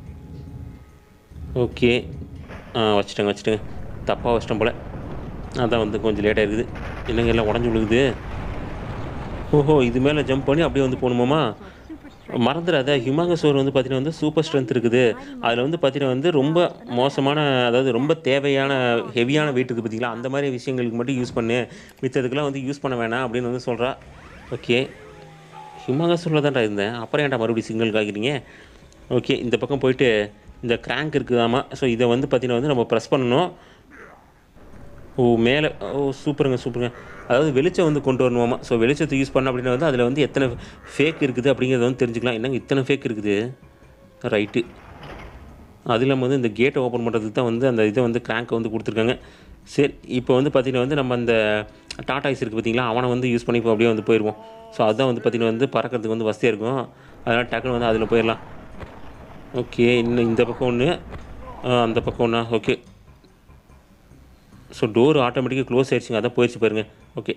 ஓகே ஆ வச்சுட்டேங்க வச்சுட்டேங்க தப்பாக வச்சிட்டேன் போல் அதான் வந்து கொஞ்சம் லேட்டாக இருக்குது என்னங்க எல்லாம் உடஞ்சி விழுகுது ஓஹோ இது மேலே ஜம்ப் பண்ணி அப்படியே வந்து போகணுமாமா So super strength. மறந்துடாத ஹிமாகசோர் வந்து பார்த்தீங்கன்னா வந்து சூப்பர் ஸ்ட்ரென்த் இருக்குது அதில் வந்து பார்த்தீங்கன்னா வந்து ரொம்ப மோசமான அதாவது ரொம்ப தேவையான ஹெவியான வெயிட் இருக்குது பார்த்தீங்களா அந்த மாதிரி விஷயங்களுக்கு மட்டும் யூஸ் பண்ணு மித்ததுக்கெல்லாம் வந்து யூஸ் பண்ண வேணாம் அப்படின்னு வந்து சொல்கிறா ஓகே ஹிமாகசூரில் தான்டா இருந்தேன் அப்புறம் ஏன்டா மறுபடியும் சிக்னல் காக்கிறீங்க ஓகே இந்த பக்கம் போயிட்டு இந்த கிராங்க் இருக்குதாமா ஸோ இதை வந்து பார்த்தீங்கன்னா வந்து நம்ம ப்ரெஸ் பண்ணணும் ஓ மேலே ஓ சூப்பருங்க சூப்பருங்க அதாவது வெளிச்சம் வந்து கொண்டு வரணுமாமா ஸோ வெளிச்சத்தை யூஸ் பண்ண அப்படின்னா வந்து அதில் வந்து எத்தனை ஃபேக் இருக்குது அப்படிங்கிறத வந்து தெரிஞ்சுக்கலாம் என்னங்க இத்தனை ஃபேக் இருக்குது ரைட்டு அது இல்லாமல் வந்து இந்த கேட்டை ஓப்பன் பண்ணுறதுக்கு தான் வந்து அந்த இதை வந்து கிராங்கை வந்து கொடுத்துருக்காங்க சரி இப்போ வந்து பார்த்திங்கன்னா வந்து நம்ம அந்த டாடாய்ஸ் இருக்குது பார்த்தீங்களா அவனை வந்து யூஸ் பண்ணி இப்போ அப்படியே வந்து போயிடுவோம் ஸோ அதுதான் வந்து பார்த்திங்கன்னா வந்து பறக்கிறதுக்கு வந்து வசதியாக இருக்கும் அதனால் டக்குன்னு வந்து அதில் போயிடலாம் ஓகே இன்னும் இந்த பக்கம் ஒன்று அந்த பக்கம் ஒன்றா ஓகே ஸோ டோர் ஆட்டோமேட்டிக்காக க்ளோஸ் ஆயிடுச்சுங்க அதான் போயிடுச்சு பாருங்க ஓகே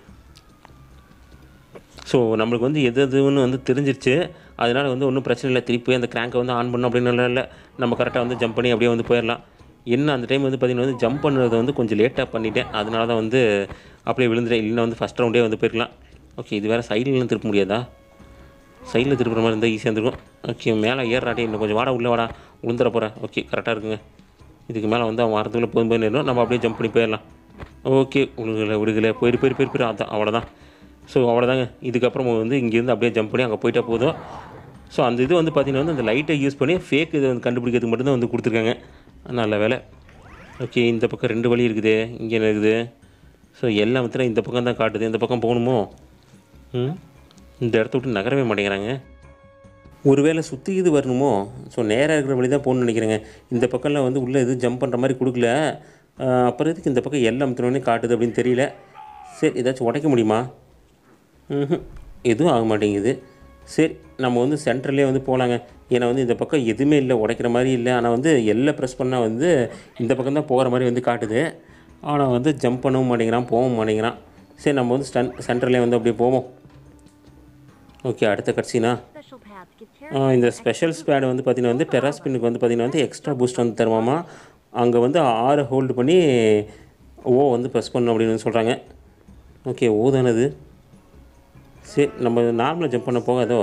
ஸோ நம்மளுக்கு வந்து எது எதுன்னு வந்து தெரிஞ்சிருச்சு அதனால் வந்து ஒன்றும் பிரச்சனை இல்லை திருப்பி போய் அந்த கிராங்கை வந்து ஆன் பண்ணணும் அப்படின்னு இல்லை நம்ம கரெக்டாக வந்து ஜம்ப் பண்ணி அப்படியே வந்து போயிடலாம் என்ன அந்த டைம் வந்து பார்த்திங்கன்னா வந்து ஜம்ப் பண்ணுறது வந்து கொஞ்சம் லேட்டாக பண்ணிட்டேன் அதனால தான் வந்து அப்படியே விழுந்துட்டேன் இல்லைன்னா வந்து ஃபஸ்ட் ரவுண்டே வந்து போயிருக்கலாம் ஓகே இது வேறு சைட்லலாம் திருப்ப முடியாதா சைடில் திருப்புற மாதிரி இருந்தால் ஈஸியாக இருந்திருக்கும் ஓகே மேலே ஏறாட்டி இன்னும் கொஞ்சம் வாடா உள்ளே வாடா விழுந்துட போகிறேன் ஓகே கரெக்டாக இருக்குங்க இதுக்கு மேலே வந்து அவன் வரதுக்குள்ளே போதும் போய் நிறும் நம்ம அப்படியே ஜம்ப் பண்ணி போயிடலாம் ஓகே விழுகலை விடுகலை போயிட்டு போயிட்டு போயிட்டு போயிட்டு அதான் அவ்வளோதான் ஸோ அவ்வளோதாங்க இதுக்கப்புறம் வந்து இங்கேருந்து அப்படியே ஜம்ப் பண்ணி அங்கே போயிட்டா போதும் ஸோ அந்த இது வந்து பார்த்திங்கன்னா வந்து அந்த லைட்டை யூஸ் பண்ணி ஃபேக் இதை வந்து கண்டுபிடிக்கிறதுக்கு மட்டும்தான் வந்து கொடுத்துருக்காங்க நல்ல வேலை ஓகே இந்த பக்கம் ரெண்டு வழி இருக்குது இங்கே என்ன இருக்குது ஸோ எல்லாம் வந்து இந்த பக்கம் தான் காட்டுது இந்த பக்கம் போகணுமோ ம் இந்த இடத்த விட்டு நகரவே மாட்டேங்கிறாங்க ஒருவேளை சுற்றி இது வரணுமோ ஸோ நேராக இருக்கிற வழி தான் போகணும்னு நினைக்கிறேங்க இந்த பக்கம்லாம் வந்து உள்ளே எதுவும் ஜம்ப் பண்ணுற மாதிரி கொடுக்கல ஆஹ் அப்புறம் எதுக்கு இந்த பக்கம் எல்லாம் அமுத்தினோடனே காட்டுது அப்படின்னு தெரியல சரி ஏதாச்சும் உடைக்க முடியுமா ம் எதுவும் ஆக மாட்டேங்குது சரி நம்ம வந்து சென்டர்லேயே வந்து போகலாங்க ஏன்னா வந்து இந்த பக்கம் எதுவுமே இல்லை உடைக்கிற மாதிரி இல்லை ஆனால் வந்து எல்லாம் ப்ரெஸ் பண்ணால் வந்து இந்த பக்கம் தான் போகிற மாதிரி வந்து காட்டுது ஆனால் வந்து ஜம்ப் பண்ணவும் மாட்டேங்கிறான் போகவும் மாட்டேங்கிறான் சரி நம்ம வந்து ஸ்டன் சென்டர்லேயே வந்து அப்படியே போவோம் ஓகே அடுத்த கட்சினா Special paths give ஆ, இந்த ஸ்பெஷல் ஸ்பேடு வந்து பார்த்தீங்கன்னா வந்து டெராஸ்பின்னுக்கு வந்து பார்த்தீங்கன்னா வந்து எக்ஸ்ட்ரா பூஸ்ட் வந்து தருமாமா அங்கே வந்து ஆறு ஹோல்டு பண்ணி ஓ வந்து ப்ரெஸ் பண்ணணும் அப்படின்னு வந்து சொல்கிறாங்க ஓகே ஓ தானது சரி நம்ம நார்மலாக ஜம்ப் பண்ண போகாதோ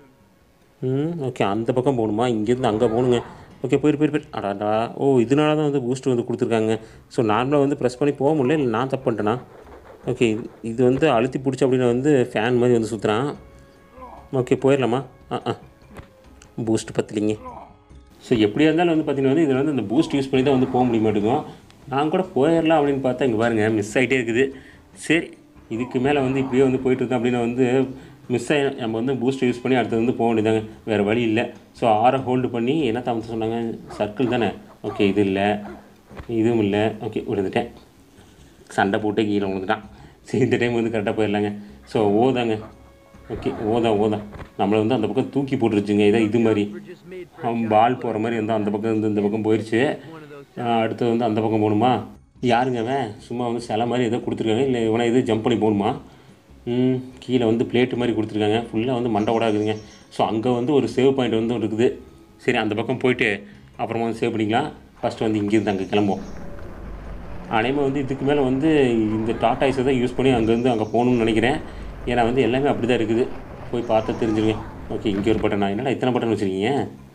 ம் ஓகே அந்த பக்கம் போகணுமா இங்கேருந்து அங்கே போகணுங்க ஓகே போயிரு போயிரு போயிரு அடாடா ஓ இதனால தான் வந்து பூஸ்ட் வந்து கொடுத்துருக்காங்க ஸோ நார்மலாக வந்து ப்ரெஸ் பண்ணி போக முடியல இல்லை நான் தப்பு பண்ணிட்டேனா ஓகே இது- இது வந்து அழுத்தி பிடிச்சி அப்படின்னு வந்து ஃபேன் மாதிரி வந்து சுற்றுறான் ஓகே போயிடலாமா ஆ ஆ பூஸ்ட் பத்தலிங்க ஸோ எப்படியா இருந்தாலும் வந்து பார்த்தீங்கன்னா வந்து இதில் வந்து இந்த பூஸ்ட் யூஸ் பண்ணி தான் வந்து போக முடிய மாட்டேங்கும் நான் கூட போயிடலாம் அப்படின்னு பார்த்தா இங்கே பாருங்கள் மிஸ் ஆகிட்டே இருக்குது சரி இதுக்கு மேலே வந்து இப்படியே வந்து போயிட்டு இருக்கேன் அப்படின்னா வந்து மிஸ் ஆகி நம்ம வந்து பூஸ்ட் யூஸ் பண்ணி அடுத்து வந்து போக வேண்டியதாங்க வேறு வழி இல்லை ஸோ ஆரை ஹோல்டு பண்ணி என்ன தாமத்தை சொன்னாங்க சர்க்கிள் தானே ஓகே இது இல்லை இதுவும் இல்லை ஓகே விழுந்துட்டேன் சண்டை போட்டு கீழே விழுந்துட்டான் சரி இந்த டைம் வந்து கரெக்டாக போயிடலாங்க ஸோ ஓதாங்க ஓகே ஓதா ஓதா நம்மளை வந்து அந்த பக்கம் தூக்கி போட்டுருச்சுங்க இதை இது மாதிரி அவன் பால் போகிற மாதிரி இருந்தால் அந்த பக்கம் இருந்து இந்த பக்கம் போயிடுச்சு ஆஹ் அடுத்தது வந்து அந்த பக்கம் போகணுமா யாருங்க அவன் சும்மா வந்து சிலை மாதிரி ஏதோ கொடுத்துருக்காங்க இல்லை இவனை எதுவும் ஜம்ப் பண்ணி போகணுமா ம், கீழே வந்து பிளேட்டு மாதிரி கொடுத்துருக்காங்க ஃபுல்லாக வந்து மண்டை ஓட இருக்குதுங்க ஸோ அங்கே வந்து ஒரு சேவ் பாயிண்ட் வந்து இருக்குது சரி அந்த பக்கம் போயிட்டு அப்புறமா வந்து சேவ் பண்ணிக்கலாம் ஃபஸ்ட்டு வந்து இங்கேருந்து அங்கே கிளம்புவோம் அனைமே வந்து இதுக்கு மேலே வந்து இந்த டாட்டாய்ஸை தான் யூஸ் பண்ணி அங்கேருந்து அங்கே போகணும்னு நினைக்கிறேன் ஏன்னா வந்து எல்லாமே அப்படி தான் இருக்குது போய் பார்த்தா தெரிஞ்சிருங்க ஓகே இங்கே ஒரு பட்டனா என்னடா இத்தனை பட்டன் வச்சுருக்கீங்க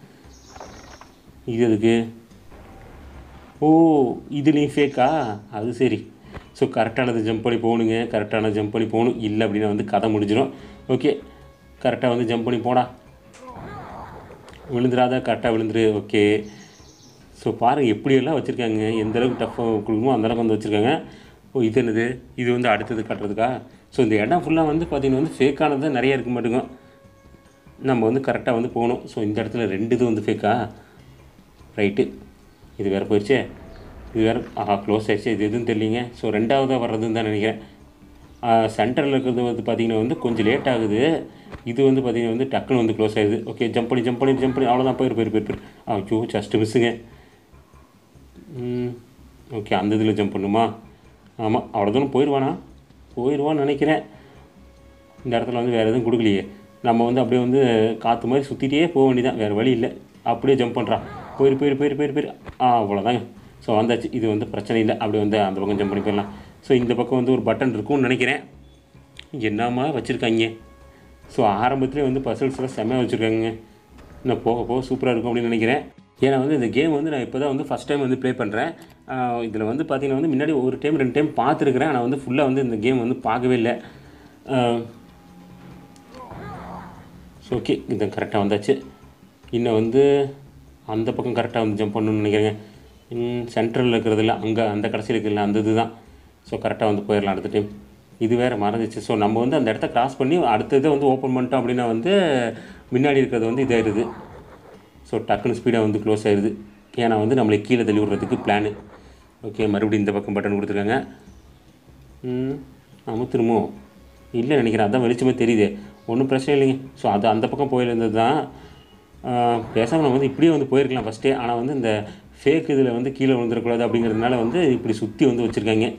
இது எதுக்கு ஓ இதுலேயும் ஃபேக்கா அது சரி ஸோ கரெக்டானது ஜம்ப் பண்ணி போகணுங்க கரெக்டான ஜம்ப் பண்ணி போகணும் இல்லை அப்படின்னா வந்து கதை முடிஞ்சிடும் ஓகே கரெக்டாக வந்து ஜம்ப் பண்ணி போடா விழுந்துடாத கரெக்டாக விழுந்துரு ஓகே ஸோ பாருங்கள் எப்படியெல்லாம் வச்சுருக்காங்க எந்த அளவுக்கு டஃப்பாக கொடுக்கணுமோ அந்த அளவுக்கு வந்து வச்சுருக்காங்க ஓ இது என்னது இது வந்து அடுத்தது கட்டுறதுக்கா ஸோ இந்த இடம் ஃபுல்லாக வந்து பார்த்திங்கன்னா வந்து ஃபேக்கானது நிறைய இருக்க மாட்டேங்க நம்ம வந்து கரெக்டாக வந்து போகணும் ஸோ இந்த இடத்துல ரெண்டு இது வந்து ஃபேக்கா ரைட்டு இது வேறு போயிடுச்சே இது வேறு ஆஹா க்ளோஸ் ஆயிடுச்சு இது எதுவும் தெரியலிங்க ஸோ ரெண்டாவதாக வர்றதுன்னு தான் நினைக்கிறேன் சென்டரில் இருக்கிறது வந்து பார்த்திங்கன்னா வந்து கொஞ்சம் லேட் ஆகுது இது வந்து பார்த்திங்கன்னா வந்து டக்குன்னு வந்து க்ளோஸ் ஆயிடுது ஓகே ஜம்ப் பண்ணி ஜம்ப் பண்ணி ஜம்ப் பண்ணி அவ்வளோதான் போயிரு போயிரு போயிரு போயிரு ஐயோ ஜஸ்ட்டு மிஸ்ஸுங்க ஓகே அந்த இதில் ஜம்ப் பண்ணுமா ஆமாம் அவ்வளோ தூரம் போயிடுவானா போயிடுவான்னு நினைக்கிறேன் இந்த இடத்துல வந்து வேறு எதுவும் கொடுக்கலையே நம்ம வந்து அப்படியே வந்து காற்று மாதிரி சுற்றிட்டே போக வேண்டியதான் வேறு வழி இல்லை அப்படியே ஜம்ப் பண்ணுறான் போயிரு போயிரு போயிரு போயிரு போயிரு ஆ அவ்வளோதாங்க ஸோ வந்தாச்சு இது வந்து பிரச்சனை இல்லை அப்படியே வந்து அந்த பக்கம் ஜம்ப் பண்ணி போயிடலாம் ஸோ இந்த பக்கம் வந்து ஒரு பட்டன் இருக்கும்னு நினைக்கிறேன் என்னம்மா வச்சுருக்காங்க ஸோ ஆரம்பத்துலேயே வந்து பசல்ஸ்லாம் செம்மையாக வச்சுருக்காங்க இன்னும் போக போக சூப்பராக இருக்கும் அப்படின்னு நினைக்கிறேன் ஏன்னா வந்து இந்த கேம் வந்து நான் இப்போ தான் வந்து ஃபஸ்ட் டைம் வந்து ப்ளே பண்ணுறேன் இதில் வந்து பார்த்தீங்கன்னா வந்து முன்னாடி ஒரு டைம் ரெண்டு டைம் பார்த்துருக்குறேன் ஆனால் வந்து ஃபுல்லாக வந்து இந்த கேம் வந்து பார்க்கவே இல்லை ஸோ ஓகே இது கரெக்டாக வந்தாச்சு இன்னும் வந்து அந்த பக்கம் கரெக்டாக வந்து ஜம்ப் பண்ணணும்னு நினைக்கிறேங்க சென்ட்ரலில் இருக்கிறதுல அங்கே அந்த கடைசியில் இருக்கிறதுல அந்த இது தான் ஸோ கரெக்டாக வந்து போயிடலாம் அடுத்த டைம் இது வேறு மறந்துச்சு ஸோ நம்ம வந்து அந்த இடத்த கிராஸ் பண்ணி அடுத்த இதை வந்து ஓப்பன் பண்ணிட்டோம் அப்படின்னா வந்து முன்னாடி இருக்கிறது வந்து இதாகிடுது ஸோ டக்குன்னு ஸ்பீடாக வந்து க்ளோஸ் ஆயிடுது ஏன்னா வந்து நம்மளை கீழே தள்ளி விடுறதுக்கு பிளானு ஓகே மறுபடியும் இந்த பக்கம் பட்டன் கொடுத்துருக்காங்க ம் அமுத்துருமோ இல்லை நினைக்கிறேன் அதான் வெளிச்சமே தெரியுது ஒன்றும் பிரச்சனை இல்லைங்க ஸோ அது அந்த பக்கம் போயிருந்தது தான் பேசாமல் நம்ம வந்து இப்படியே வந்து போயிருக்கலாம் ஃபஸ்ட்டே ஆனால் வந்து இந்த ஃபேக் இதில் வந்து கீழே விழுந்துடக்கூடாது அப்படிங்கிறதுனால வந்து இப்படி சுற்றி வந்து வச்சுருக்காங்க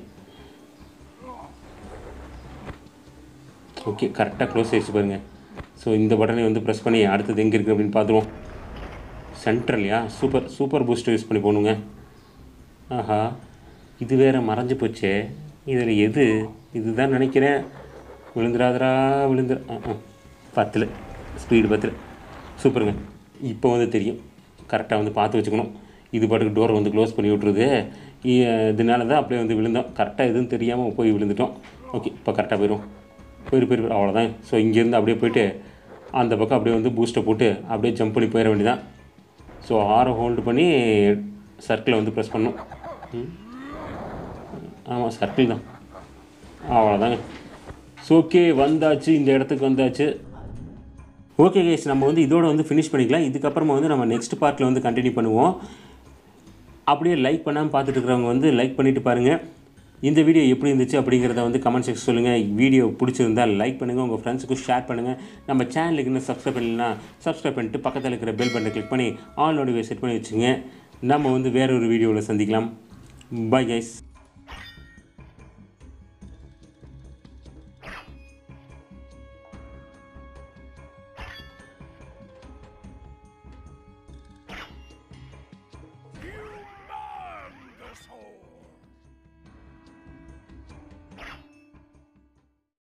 ஓகே கரெக்டாக க்ளோஸ் ஆயிடுச்சு பாருங்கள் ஸோ இந்த பட்டனை வந்து ப்ரெஸ் பண்ணி அடுத்தது எங்கே இருக்குது அப்படின்னு பார்த்துருவோம் சென்ட்ரல்லையா சூப்பர் சூப்பர் பூஸ்டர் யூஸ் பண்ணி போகணுங்க ஆஹா இது வேறு மறைஞ்சு போச்சே இதில் எது இதுதான் நினைக்கிறேன் விழுந்துராதரா விழுந்துரு ஆ ஆ பத்தில் ஸ்பீடு பத்தில் சூப்பருங்க இப்போ வந்து தெரியும் கரெக்டாக வந்து பார்த்து வச்சுக்கணும் இது பாட்டுக்கு டோரை வந்து க்ளோஸ் பண்ணி விட்ருது இ- இதனால தான் அப்படியே வந்து விழுந்தோம் கரெக்டாக எதுவும் தெரியாமல் போய் விழுந்துட்டோம் ஓகே இப்போ கரெக்டாக போயிடும் போயிரு போயிரு அவ்வளோதான் ஸோ இங்கேருந்து அப்படியே போயிட்டு அந்த பக்கம் அப்படியே வந்து பூஸ்ட்டை போட்டு அப்படியே ஜம்ப் பண்ணி போயிட வேண்டியதான் ஸோ ஆரை ஹோல்டு பண்ணி சர்க்கிளை வந்து ப்ரெஸ் பண்ணும் ம். ஆமாம் சர்க்கிள் தான் அவ்வளோதாங்க ஸோ ஓகே வந்தாச்சு இந்த இடத்துக்கு வந்தாச்சு ஓகே கைஸ் நம்ம வந்து இதோட வந்து ஃபினிஷ் பண்ணிக்கலாம் இதுக்கப்புறமா வந்து நம்ம நெக்ஸ்ட் பார்ட்டில் வந்து கண்டினியூ பண்ணுவோம் அப்படியே லைக் பண்ணாமல் பார்த்துட்டு இருக்கிறவங்க வந்து லைக் பண்ணிட்டு பாருங்கள் இந்த வீடியோ எப்படி இருந்துச்சு அப்படிங்கிறத வந்து கமெண்ட் செக்ஷன் சொல்லுங்கள் வீடியோ பிடிச்சிருந்தா லைக் பண்ணுங்கள் உங்கள் ஃப்ரெண்ட்ஸுக்கும் ஷேர் பண்ணுங்கள் நம்ம சேனலுக்கு இன்னும் சப்ஸ்கிரைப் பண்ணலைன்னா சப்ஸ்கிரைப் பண்ணிட்டு பக்கத்தில் இருக்கிற பெல் பட்டனை கிளிக் பண்ணி ஆல் நோட்டிஃபிகேஷன் செட் பண்ணி வச்சுங்க நம்ம வந்து வேற ஒரு வீடியோவில் சந்திக்கலாம் பாய் கைஸ்